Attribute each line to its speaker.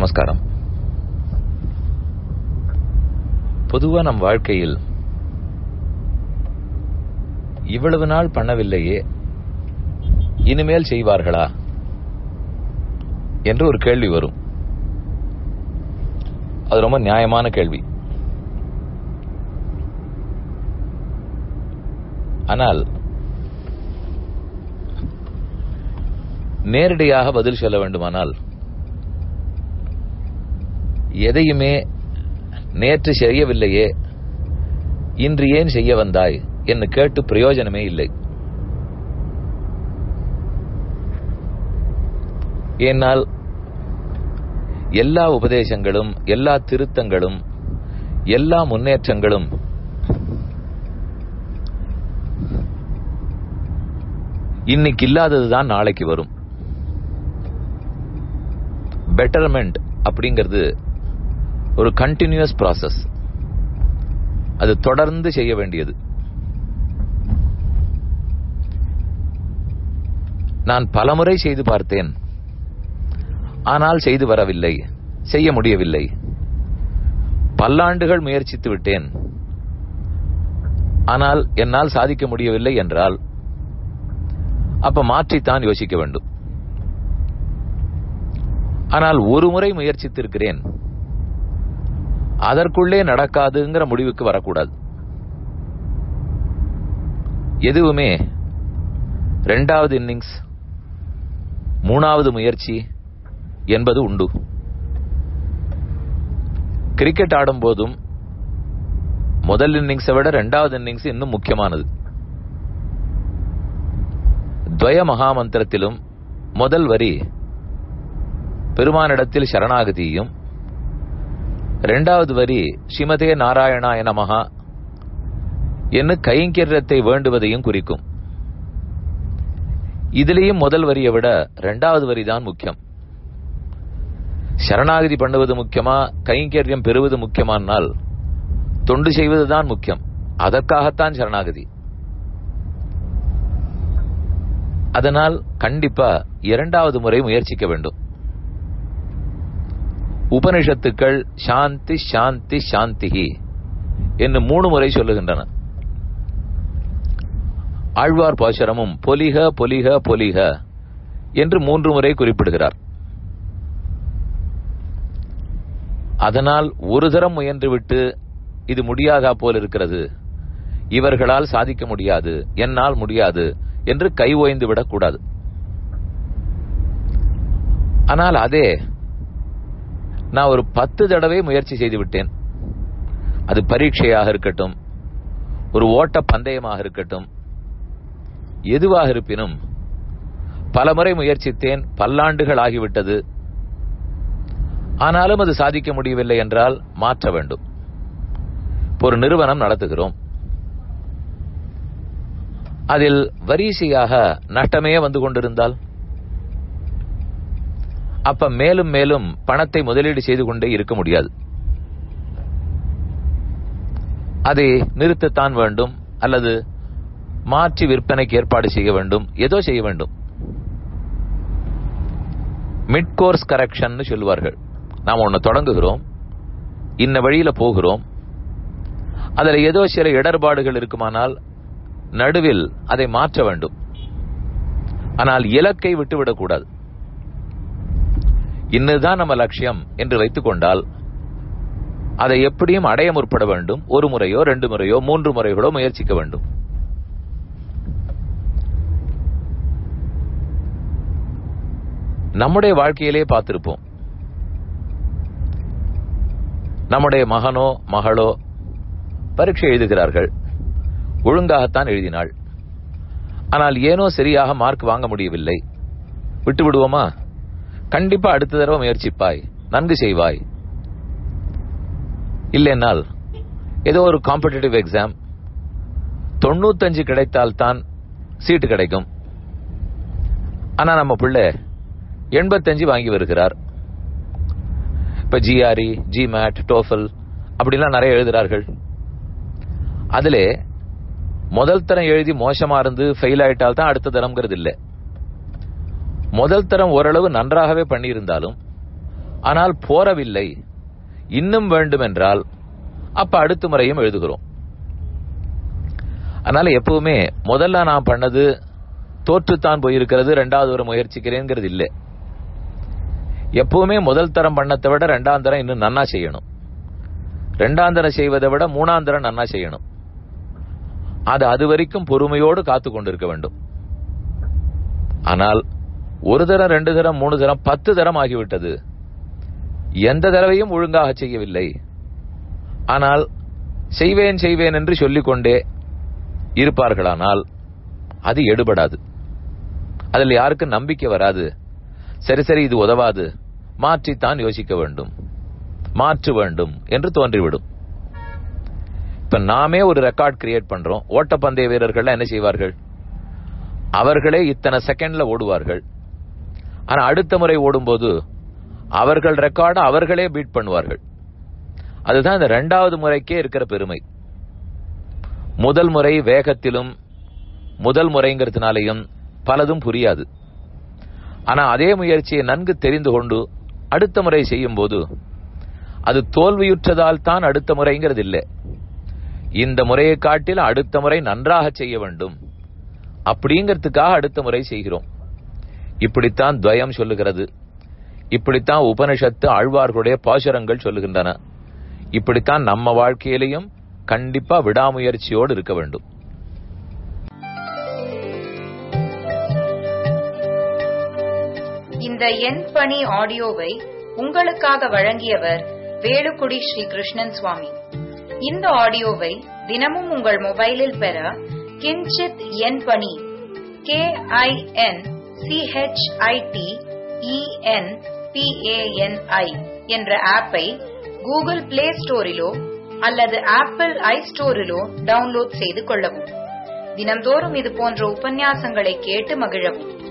Speaker 1: நமஸ்காரம் பொதுவா நம் வாழ்க்கையில் இவ்வளவு நாள் பண்ணவில்லையே இனிமேல் செய்வார்களா என்று ஒரு கேள்வி வரும் அது ரொம்ப நியாயமான கேள்வி ஆனால் நேரடியாக பதில் சொல்ல வேண்டுமானால் எதையுமே நேற்று செய்யவில்லையே இன்று ஏன் செய்ய வந்தாய் என்று கேட்டு பிரயோஜனமே இல்லை ஏனால் எல்லா உபதேசங்களும் எல்லா திருத்தங்களும் எல்லா முன்னேற்றங்களும் இன்னைக்கு இல்லாததுதான் நாளைக்கு வரும் பெட்டர்மெண்ட் அப்படிங்கிறது ஒரு கண்டினியூஸ் ப்ராசஸ் அது தொடர்ந்து செய்ய வேண்டியது நான் பலமுறை செய்து பார்த்தேன் ஆனால் செய்து வரவில்லை செய்ய முடியவில்லை பல்லாண்டுகள் முயற்சித்து விட்டேன் ஆனால் என்னால் சாதிக்க முடியவில்லை என்றால் அப்ப மாற்றித்தான் யோசிக்க வேண்டும் ஆனால் ஒரு முறை முயற்சித்திருக்கிறேன் அதற்குள்ளே நடக்காதுங்கிற முடிவுக்கு வரக்கூடாது எதுவுமே ரெண்டாவது இன்னிங்ஸ் மூணாவது முயற்சி என்பது உண்டு கிரிக்கெட் ஆடும் போதும் முதல் இன்னிங்ஸை விட ரெண்டாவது இன்னிங்ஸ் இன்னும் முக்கியமானது துவய மகாமந்திரத்திலும் முதல் வரி பெருமானிடத்தில் சரணாகதியும் இரண்டாவது வரி ஸ்ரீமதே நாராயணாய நமகா என்று கைங்கரியத்தை வேண்டுவதையும் குறிக்கும் இதிலேயும் முதல் வரியை விட இரண்டாவது வரிதான் முக்கியம் சரணாகதி பண்ணுவது முக்கியமா கைங்கரியம் பெறுவது முக்கியமானால் தொண்டு செய்வதுதான் முக்கியம் அதற்காகத்தான் சரணாகதி அதனால் கண்டிப்பா இரண்டாவது முறை முயற்சிக்க வேண்டும் உபனிஷத்துக்கள் சாந்தி சாந்தி சாந்திகி என்று மூணு முறை சொல்லுகின்றன ஆழ்வார் பாசுரமும் பொலிக பொலிக பொலிக என்று மூன்று முறை குறிப்பிடுகிறார் அதனால் ஒரு தரம் முயன்றுவிட்டு இது முடியாதா போல் இருக்கிறது இவர்களால் சாதிக்க முடியாது என்னால் முடியாது என்று கை ஓய்ந்து விடக்கூடாது ஆனால் அதே நான் ஒரு பத்து தடவை முயற்சி செய்து விட்டேன் அது பரீட்சையாக இருக்கட்டும் ஒரு ஓட்ட பந்தயமாக இருக்கட்டும் எதுவாக இருப்பினும் பலமுறை முயற்சித்தேன் பல்லாண்டுகள் ஆகிவிட்டது ஆனாலும் அது சாதிக்க முடியவில்லை என்றால் மாற்ற வேண்டும் ஒரு நிறுவனம் நடத்துகிறோம் அதில் வரிசையாக நஷ்டமே வந்து கொண்டிருந்தால் அப்ப மேலும் மேலும் பணத்தை முதலீடு செய்து கொண்டே இருக்க முடியாது அதை நிறுத்தத்தான் வேண்டும் அல்லது மாற்றி விற்பனைக்கு ஏற்பாடு செய்ய வேண்டும் ஏதோ செய்ய வேண்டும் மிட் கோர்ஸ் கரெக்ஷன் சொல்லுவார்கள் நாம் ஒன்னு தொடங்குகிறோம் இன்ன வழியில போகிறோம் அதில் ஏதோ சில இடர்பாடுகள் இருக்குமானால் நடுவில் அதை மாற்ற வேண்டும் ஆனால் இலக்கை விட்டுவிடக்கூடாது இன்னதுதான் நம்ம லட்சியம் என்று வைத்துக் கொண்டால் அதை எப்படியும் அடைய முற்பட வேண்டும் ஒரு முறையோ ரெண்டு முறையோ மூன்று முறைகளோ முயற்சிக்க வேண்டும் நம்முடைய வாழ்க்கையிலே பார்த்திருப்போம் நம்முடைய மகனோ மகளோ பரீட்சை எழுதுகிறார்கள் ஒழுங்காகத்தான் எழுதினாள் ஆனால் ஏனோ சரியாக மார்க் வாங்க முடியவில்லை விட்டு விடுவோமா கண்டிப்பா அடுத்த தடவை முயற்சிப்பாய் நன்கு செய்வாய் இல்லைன்னால் ஏதோ ஒரு காம்படிட்டிவ் எக்ஸாம் தொண்ணூத்தஞ்சு கிடைத்தால் தான் சீட்டு கிடைக்கும் ஆனா நம்ம பிள்ளை எண்பத்தஞ்சு வாங்கி வருகிறார் இப்ப ஜிஆர்இ ஜிமேட் டோஃபல் அப்படிலாம் நிறைய எழுதுறார்கள் அதிலே முதல் தரம் எழுதி மோசமா இருந்து ஃபெயில் ஆயிட்டால் தான் அடுத்த தரம்ங்கிறது இல்லை முதல் தரம் ஓரளவு நன்றாகவே பண்ணியிருந்தாலும் ஆனால் போரவில்லை இன்னும் வேண்டும் என்றால் அப்ப அடுத்த முறையும் எழுதுகிறோம் அதனால எப்பவுமே முதல்ல நான் பண்ணது தோற்றுத்தான் போயிருக்கிறது ரெண்டாவது ஒரு முயற்சிக்கிறேங்கிறது இல்லை எப்பவுமே முதல் தரம் பண்ணத்தை விட ரெண்டாம் தரம் இன்னும் நன்னா செய்யணும் ரெண்டாம் தரம் செய்வதை விட மூணாம் தரம் நன்னா செய்யணும் அது அது வரைக்கும் பொறுமையோடு காத்து கொண்டிருக்க வேண்டும் ஆனால் ஒரு தரம் ரெண்டு தரம் மூணு தரம் பத்து தரம் ஆகிவிட்டது எந்த தடவையும் ஒழுங்காக செய்யவில்லை ஆனால் செய்வேன் செய்வேன் என்று சொல்லிக்கொண்டே இருப்பார்களானால் அது எடுபடாது அதில் யாருக்கும் நம்பிக்கை வராது சரி சரி இது உதவாது மாற்றித்தான் யோசிக்க வேண்டும் மாற்று வேண்டும் என்று தோன்றிவிடும் இப்ப நாமே ஒரு ரெக்கார்ட் கிரியேட் பண்றோம் ஓட்டப்பந்தய வீரர்கள் என்ன செய்வார்கள் அவர்களே இத்தனை செகண்ட்ல ஓடுவார்கள் ஆனா அடுத்த முறை ஓடும்போது அவர்கள் ரெக்கார்டை அவர்களே பீட் பண்ணுவார்கள் அதுதான் இந்த ரெண்டாவது முறைக்கே இருக்கிற பெருமை முதல் முறை வேகத்திலும் முதல் முறைங்கிறதுனாலையும் பலதும் புரியாது ஆனா அதே முயற்சியை நன்கு தெரிந்து கொண்டு அடுத்த முறை செய்யும் போது அது தோல்வியுற்றதால் தான் அடுத்த முறைங்கிறது இல்லை இந்த முறையை காட்டில் அடுத்த முறை நன்றாக செய்ய வேண்டும் அப்படிங்கிறதுக்காக அடுத்த முறை செய்கிறோம் இப்படித்தான் துவயம் சொல்லுகிறது இப்படித்தான் உபனிஷத்து ஆழ்வார்களுடைய பாசுரங்கள் சொல்லுகின்றன இப்படித்தான் நம்ம வாழ்க்கையிலையும் கண்டிப்பா விடாமுயற்சியோடு இருக்க வேண்டும்
Speaker 2: இந்த எண் பணி ஆடியோவை உங்களுக்காக வழங்கியவர் வேலுக்குடி ஸ்ரீ கிருஷ்ணன் சுவாமி இந்த ஆடியோவை தினமும் உங்கள் மொபைலில் பெற கிஞ்சித் எண் பணி கே ஐ என் சிஹெச்ஐடி இஎன் பிஏஎன்ஐ என்ற ஆப்பை கூகுள் பிளே ஸ்டோரிலோ அல்லது ஆப்பிள் ஐ ஸ்டோரிலோ டவுன்லோட் செய்து கொள்ளவும் தினந்தோறும் இது போன்ற உபன்யாசங்களை கேட்டு மகிழவும்